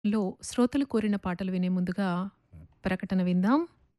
లో శ్రోతలు కోరిన పాటలు వినే ముందుగా ప్రకటన విందాం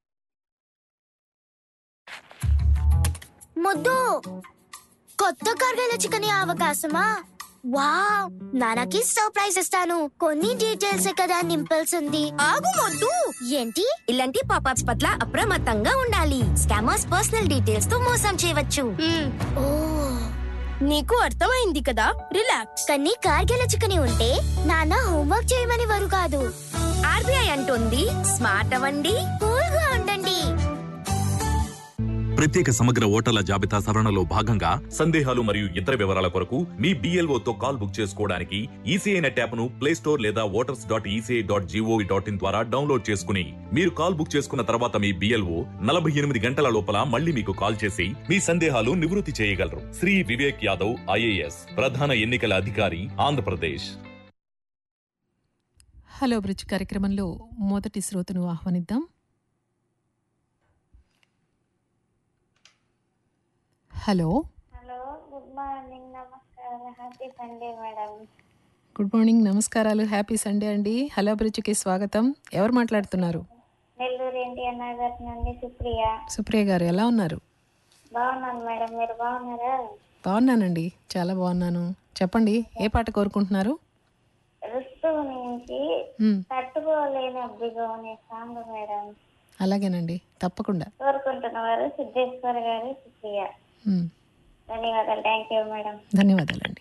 ముద్దు కొత్త కర్గల చికెన్ అవకాశమా వావ్ నాన్నకి సర్ప్రైజ్ ఇస్తాను కొన్ని డీటెయిల్స్ కదా నింపాల్సింది ఆగు మొద్దు ఏంటి ఇలాంటి పాపాప్స్ పట్ల అప్రమత్తంగా ఉండాలి స్కామర్స్ పర్సనల్ డీటెయిల్స్ తో మోసం చేయవచ్చు ఓ నీకు అర్థమైంది కదా రిలాక్స్ కానీ కార్గిల చికెన్ ఉంటే నాన్న హోంవర్క్ చేయమని వారు కాదు ఆర్బీఐ అంటుంది స్మార్ట్ అవ్వండి కూల్ గా ఉండండి ప్రత్యేక సమగ్ర ఓటర్ల జాబితా సవరణలో భాగంగా సందేహాలు మరియు ఇతర వివరాల కొరకు మీ BLO తో కాల్ బుక్ చేసుకోవడానికి ఈసీఐ నెట్ యాప్ను ప్లే స్టోర్ లేదా voters dot ECI dot G O V dot in ద్వారా డౌన్లోడ్ చేసుకుని మీరు కాల్ బుక్ చేసుకున్న తర్వాత మీ బిఎల్ఓ నలభై ఎనిమిది గంటల లోపల మళ్ళీ మీకు కాల్ చేసి మీ సందేహాలు నివృత్తి చేయగలరు శ్రీ వివేక్ యాదవ్ ఐఏఎస్ ప్రధాన ఎన్నికల అధికారి ఆంధ్రప్రదేశ్ హలో బ్రిడ్జ్ కార్యక్రమంలో మొదటి శ్రోతను ఆహ్వానిద్దాం హలో హలో గుడ్ మార్నింగ్ నమస్కారం happy Sunday madam good morning నమస్కారాలు హ్యాపీ సండే అండి హలో బ్రిడ్జ్కి స్వాగతం ఎవరు మాట్లాడుతున్నారు నెల్లూరు ఎన్టీఆర్ నగర్ నుండి సుప్రియ సుప్రియ గారు ఎలా ఉన్నారు బాగున్నాను మేడం మీరు బాగున్నారా బాగున్నానండి చాలా బాగున్నాను చెప్పండి ఏ పాట కోరుకుంటున్నారు రుస్తువు నుంచి మ్, తట్టుకోలేని అబ్బిగో అనే సాంగ్ మేడం అలాగేనండి తప్పకుండా కోరుకుంటున్న వారు సిద్ధేశ్వర్ గారు సుప్రియ మ్, ధన్యవాదాలు థ్యాంక్ యూ మేడం ధన్యవాదాలండి